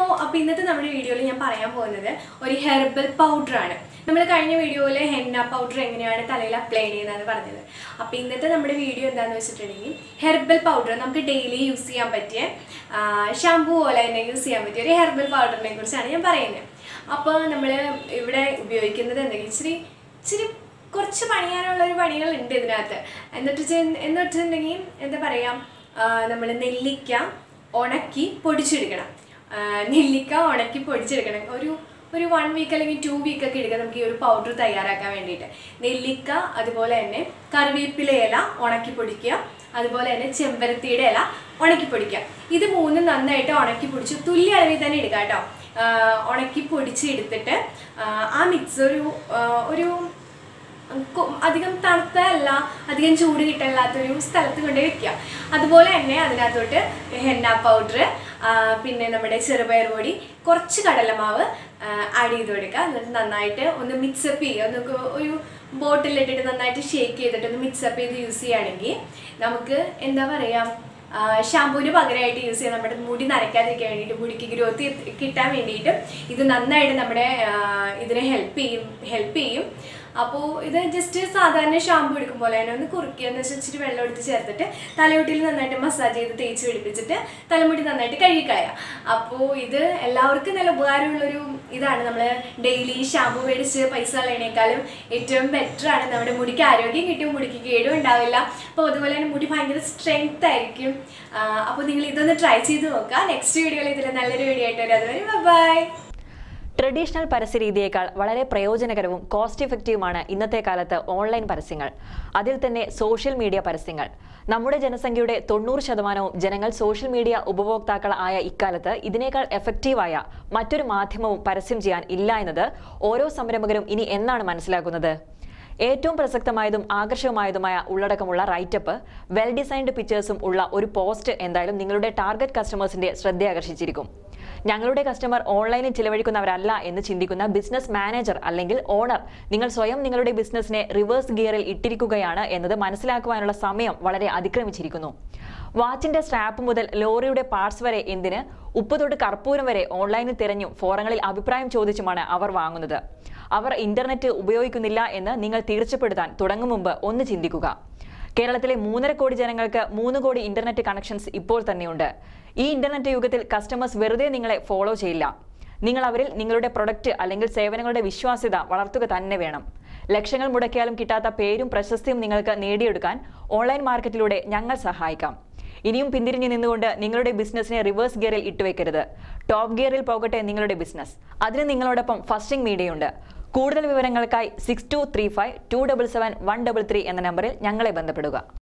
അപ്പോൾ ഇന്നത്തെ നമ്മുടെ വീഡിയോയിൽ ഞാൻ പറയാൻ പോകുന്നത് ഒരു ഹെർബൽ പൗഡറാണ് നമ്മൾ കഴിഞ്ഞ വീഡിയോയിൽ ഹെന്ന പൗഡർ എങ്ങനെയാണ് തലയിൽ അപ്ലൈ ചെയ്യുന്നതെന്ന് പറഞ്ഞത് അപ്പോൾ ഇന്നത്തെ നമ്മുടെ വീഡിയോ എന്താണെന്ന് വെച്ചിട്ടുണ്ടെങ്കിൽ ഹെർബൽ പൗഡർ നമുക്ക് ഡെയിലി യൂസ് ചെയ്യാൻ പറ്റിയ ഷാമ്പു പോലെ തന്നെ യൂസ് ചെയ്യാൻ പറ്റിയ ഒരു ഹെർബൽ പൗഡറിനെ കുറിച്ചാണ് ഞാൻ പറയുന്നത് അപ്പോൾ നമ്മൾ ഇവിടെ ഉപയോഗിക്കുന്നത് എന്തെങ്കിലും ഇച്ചിരി ഇച്ചിരി കുറച്ച് പണിയാനുള്ള ഒരു പണികളുണ്ട് ഇതിനകത്ത് എന്നിട്ട് വെച്ച് എന്ന് വെച്ചിട്ടുണ്ടെങ്കിൽ എന്താ പറയുക നമ്മൾ നെല്ലിക്ക ഉണക്കി പൊടിച്ചെടുക്കണം ആ, നെല്ലിക്ക ഉണക്കി പൊടിച്ചെടുക്കണം ഒരു ഒരു വൺ വീക്ക് അല്ലെങ്കിൽ ടു വീക്ക് ഒക്കെ എടുക്കാം നമുക്ക് ഈ ഒരു പൗഡർ തയ്യാറാക്കാൻ വേണ്ടിയിട്ട് നെല്ലിക്ക അതുപോലെ തന്നെ കറിവേപ്പില ഇല ഉണക്കി പൊടിക്കുക അതുപോലെ തന്നെ ചെമ്പരത്തിയുടെ ഇല ഉണക്കി പൊടിക്കുക ഇത് മൂന്നും നന്നായിട്ട് ഉണക്കി പൊടിച്ച് തുല്യ അളവിൽ തന്നെ എടുക്കാം കേട്ടോ ആ, ഉണക്കി പൊടിച്ചെടുത്തിട്ട് ആ, ആ മിക്സ് ഒരു ആ, ഒരു കൊ- അധികം തണുത്തല്ല അധികം ചൂട് കിട്ടല്ലാത്തൊരു സ്ഥലത്ത് കൊണ്ട് വെക്കുക അതുപോലെ തന്നെ അതിനകത്തോട്ട് ഹെന്ന പൗഡർ പിന്നെ നമ്മുടെ ചെറുപയർ പൊടി കുറച്ച് കടലമാവ് ആഡ് ചെയ്ത് കൊടുക്കുക എന്നിട്ട് നന്നായിട്ട് ഒന്ന് മിക്സപ്പ് ചെയ്യുക ഒന്ന് കൊ- ഒരു ബോട്ടിലിട്ടിട്ട് നന്നായിട്ട് ഷേക്ക് ചെയ്തിട്ട് ഒന്ന് മിക്സപ്പ് ചെയ്ത് യൂസ് ചെയ്യുകയാണെങ്കിൽ നമുക്ക് എന്താ പറയുക ഷാമ്പൂവിന് പകരമായിട്ട് യൂസ് ചെയ്യാം നമ്മുടെ മുടി നരയ്ക്കാതിരിക്കാൻ വേണ്ടിയിട്ട് മുടിക്ക് ഗ്രോത്ത് കിട്ടാൻ വേണ്ടിയിട്ട് ഇത് നന്നായിട്ട് നമ്മുടെ ആ, ഇതിനെ ഹെൽപ്പ് ചെയ്യും ഹെൽപ്പ് ചെയ്യും അപ്പോൾ ഇത് ജസ്റ്റ് സാധാരണ ഷാമ്പു എടുക്കും പോലെ തന്നെ ഒന്ന് കുറുക്കുക എന്ന് വെച്ചാൽ ഇച്ചിരി വെള്ളം എടുത്ത് ചേർത്തിട്ട് തലമുട്ടിയിൽ നന്നായിട്ട് മസാജ് ചെയ്ത് തേച്ച് പിടിപ്പിച്ചിട്ട് തലമുടി നന്നായിട്ട് കഴുകിക്കളയാം അപ്പോൾ ഇത് എല്ലാവർക്കും നല്ല ഉപകാരമുള്ളൊരു ഇതാണ് നമ്മൾ ഡെയിലി ഷാമ്പു മേടിച്ച് പൈസ കളയണേക്കാളും ഏറ്റവും ബെറ്റർ ആണ് നമ്മുടെ മുടിക്ക് ആരോഗ്യം കിട്ടും മുടിക്ക് കേടും ഉണ്ടാവില്ല അപ്പോൾ അതുപോലെ തന്നെ മുടി ഭയങ്കര സ്ട്രെങ്ത് ആയിരിക്കും അപ്പോൾ നിങ്ങൾ ഇതൊന്ന് ട്രൈ ചെയ്ത് നോക്കുക നെക്സ്റ്റ് വീഡിയോയിൽ ഇതിൽ നല്ലൊരു വീഡിയോ ആയിട്ട് വരും അതുവരെ ബൈ ട്രഡീഷണൽ പരസ്യരീതിയേക്കാൾ വളരെ പ്രയോജനകരവും കോസ്റ്റ് ഇഫക്റ്റീവുമാണ് ഇന്നത്തെ കാലത്ത് ഓൺലൈൻ പരസ്യങ്ങൾ അതിൽ തന്നെ സോഷ്യൽ മീഡിയ പരസ്യങ്ങൾ നമ്മുടെ ജനസംഖ്യയുടെ തൊണ്ണൂറ് ശതമാനവും ജനങ്ങൾ സോഷ്യൽ മീഡിയ ഉപഭോക്താക്കൾ ആയ ഇക്കാലത്ത് ഇതിനേക്കാൾ എഫക്റ്റീവായ മറ്റൊരു മാധ്യമവും പരസ്യം ചെയ്യാൻ ഇല്ല എന്നത് ഓരോ സംരംഭകരും ഇനി എന്നാണ് മനസ്സിലാക്കുന്നത് ഏറ്റവും പ്രസക്തമായതും ആകർഷകമായതുമായ ഉള്ളടക്കമുള്ള റൈറ്റപ്പ് വെൽ ഡിസൈൻഡ് പിക്ചേഴ്സും ഉള്ള ഒരു പോസ്റ്റ് എന്തായാലും നിങ്ങളുടെ ടാർഗറ്റ് കസ്റ്റമേഴ്സിന്റെ ശ്രദ്ധയാകർഷിച്ചിരിക്കും ഞങ്ങളുടെ കസ്റ്റമർ ഓൺലൈനിൽ ചിലവഴിക്കുന്നവരല്ല എന്ന് ചിന്തിക്കുന്ന ബിസിനസ് മാനേജർ അല്ലെങ്കിൽ ഓണർ നിങ്ങൾ സ്വയം നിങ്ങളുടെ ബിസിനസ്സിനെ റിവേഴ്സ് ഗിയറിൽ ഇട്ടിരിക്കുകയാണ് എന്നത് മനസ്സിലാക്കുവാനുള്ള സമയം വളരെ അതിക്രമിച്ചിരിക്കുന്നു വാച്ചിന്റെ സ്ട്രാപ്പ് മുതൽ ലോറിയുടെ പാർട്സ് വരെ എന്തിന് ഉപ്പ് തൊട്ട് കർപ്പൂരം വരെ ഓൺലൈനിൽ തിരഞ്ഞും ഫോറങ്ങളിൽ അഭിപ്രായം ചോദിച്ചുമാണ് അവർ വാങ്ങുന്നത് അവർ ഇന്റർനെറ്റ് ഉപയോഗിക്കുന്നില്ല എന്ന് നിങ്ങൾ തീർച്ചപ്പെടുത്താൻ തുടങ്ങും മുമ്പ് ഒന്ന് ചിന്തിക്കുക കേരളത്തിലെ മൂന്നര കോടി ജനങ്ങൾക്ക് മൂന്ന് കോടി ഇന്റർനെറ്റ് കണക്ഷൻസ് ഇപ്പോൾ തന്നെയുണ്ട് ഈ ഇന്റർനെറ്റ് യുഗത്തിൽ കസ്റ്റമേഴ്സ് വെറുതെ നിങ്ങളെ ഫോളോ ചെയ്യില്ല നിങ്ങൾ അവരിൽ നിങ്ങളുടെ പ്രൊഡക്റ്റ് അല്ലെങ്കിൽ സേവനങ്ങളുടെ വിശ്വാസ്യത വളർത്തുക തന്നെ വേണം ലക്ഷങ്ങൾ മുടക്കിയാലും കിട്ടാത്ത പേരും പ്രശസ്തിയും നിങ്ങൾക്ക് നേടിയെടുക്കാൻ ഓൺലൈൻ മാർക്കറ്റിലൂടെ ഞങ്ങൾ സഹായിക്കാം ഇനിയും പിന്തിരിഞ്ഞു നിന്നുകൊണ്ട് നിങ്ങളുടെ ബിസിനസിനെ റിവേഴ്സ് ഗിയറിൽ ഇട്ടുവെക്കരുത് ടോപ്പ് ഗിയറിൽ പോകട്ടെ നിങ്ങളുടെ ബിസിനസ് അതിന് നിങ്ങളോടൊപ്പം ഫസ്റ്റിംഗ് മീഡിയയുണ്ട് കൂടുതൽ വിവരങ്ങൾക്കായി six two three five two double seven one double three എന്ന നമ്പറിൽ ഞങ്ങളെ ബന്ധപ്പെടുക